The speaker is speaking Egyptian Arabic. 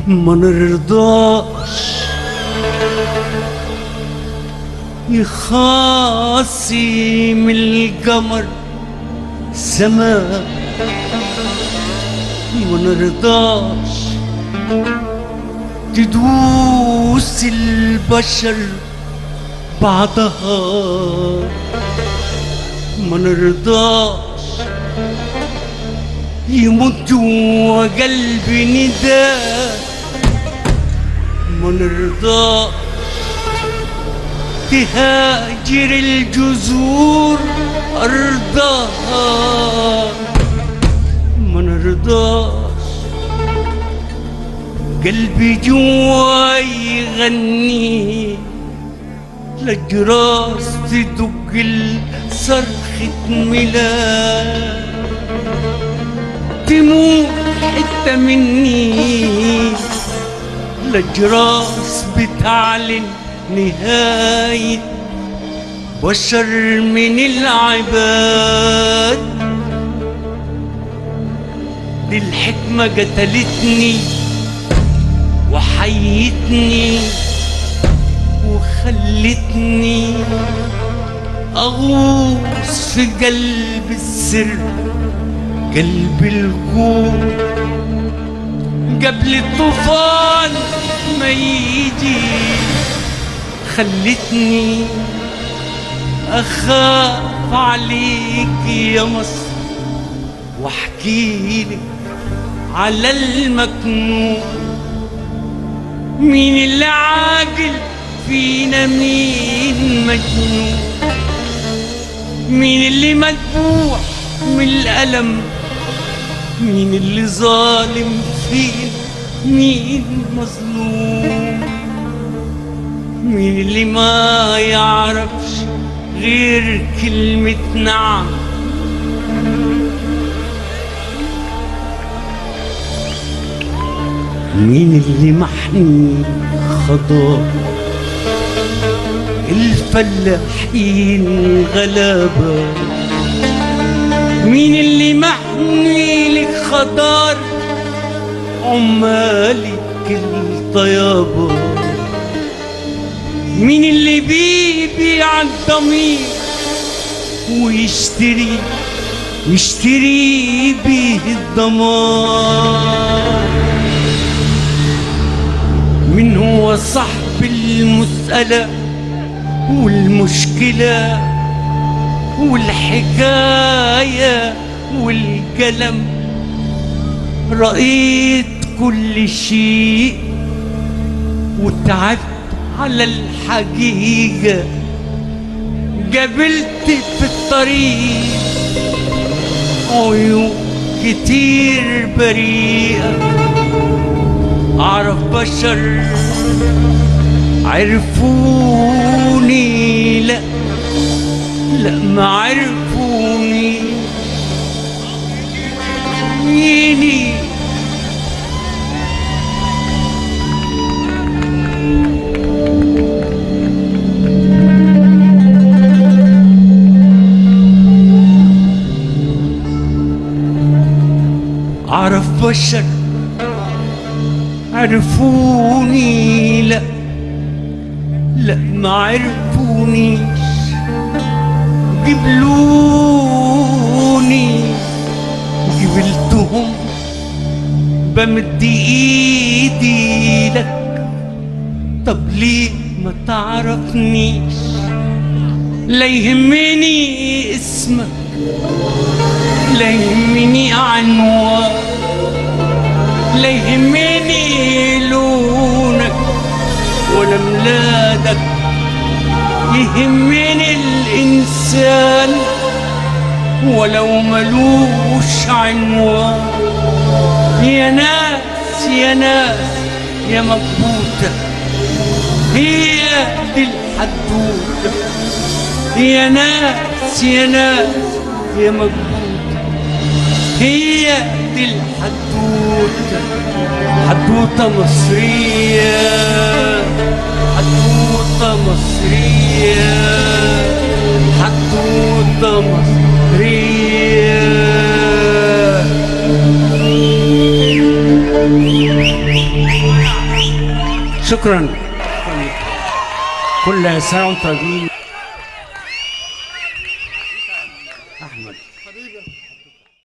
ما نرضاش يخاصم القمر سما ما نرضاش تدوس البشر بعضها ما نرضاش يموت جوا قلبي نداء ما نرضاش تهاجر الجذور أرضها ما نرضاش قلبي جوا يغني لجراس تدق صرخة ميلاد تموت حتة مني لجراس بتعلن نهاية بشر من العباد دي الحكمة قتلتني وحيتني وخلتني أغوص في قلب السر قلب الكون قبل الطوفان ما يجي خلتني أخاف عليك يا مصر واحكي لك على المكنون مين اللي عاقل فينا مين مجنون مين اللي مذبوح من الألم مين اللي ظالم فينا مين مظلوم مين اللي ما يعرفش غير كلمة نعم مين اللي محني خضار الفلاحين غلابة مين اللي محني لك خضار عمالك الطيابة مين اللي بيبيع الضمير ويشتري يشتري بيه الضمان من هو صاحب المسألة والمشكلة والحكاية والكلام رأيت كل شيء وتعبت على الحقيقة قابلت في الطريق عيون كتير بريئة أعرف بشر عرفوني لا لا ما عرفوني ميني أعرف بشر عرفوني لا لا ما عرفونيش قبلوني قبلتهم بمد ايدي لك طب ليه ما تعرفنيش لا يهمني اسمك لا يهمني عنوان لا يهمني لونك ولا ميلادك يهمني الإنسان ولو ملوش عنوان يا ناس يا ناس يا مكبوتة هي دي الحدوتة يا ناس يا ناس يا مكبوتة هي دي الحدوتة حدوتة مصرية حدوتة مصرية حدوتة مصرية شكرا كل سنة وانتم طيبين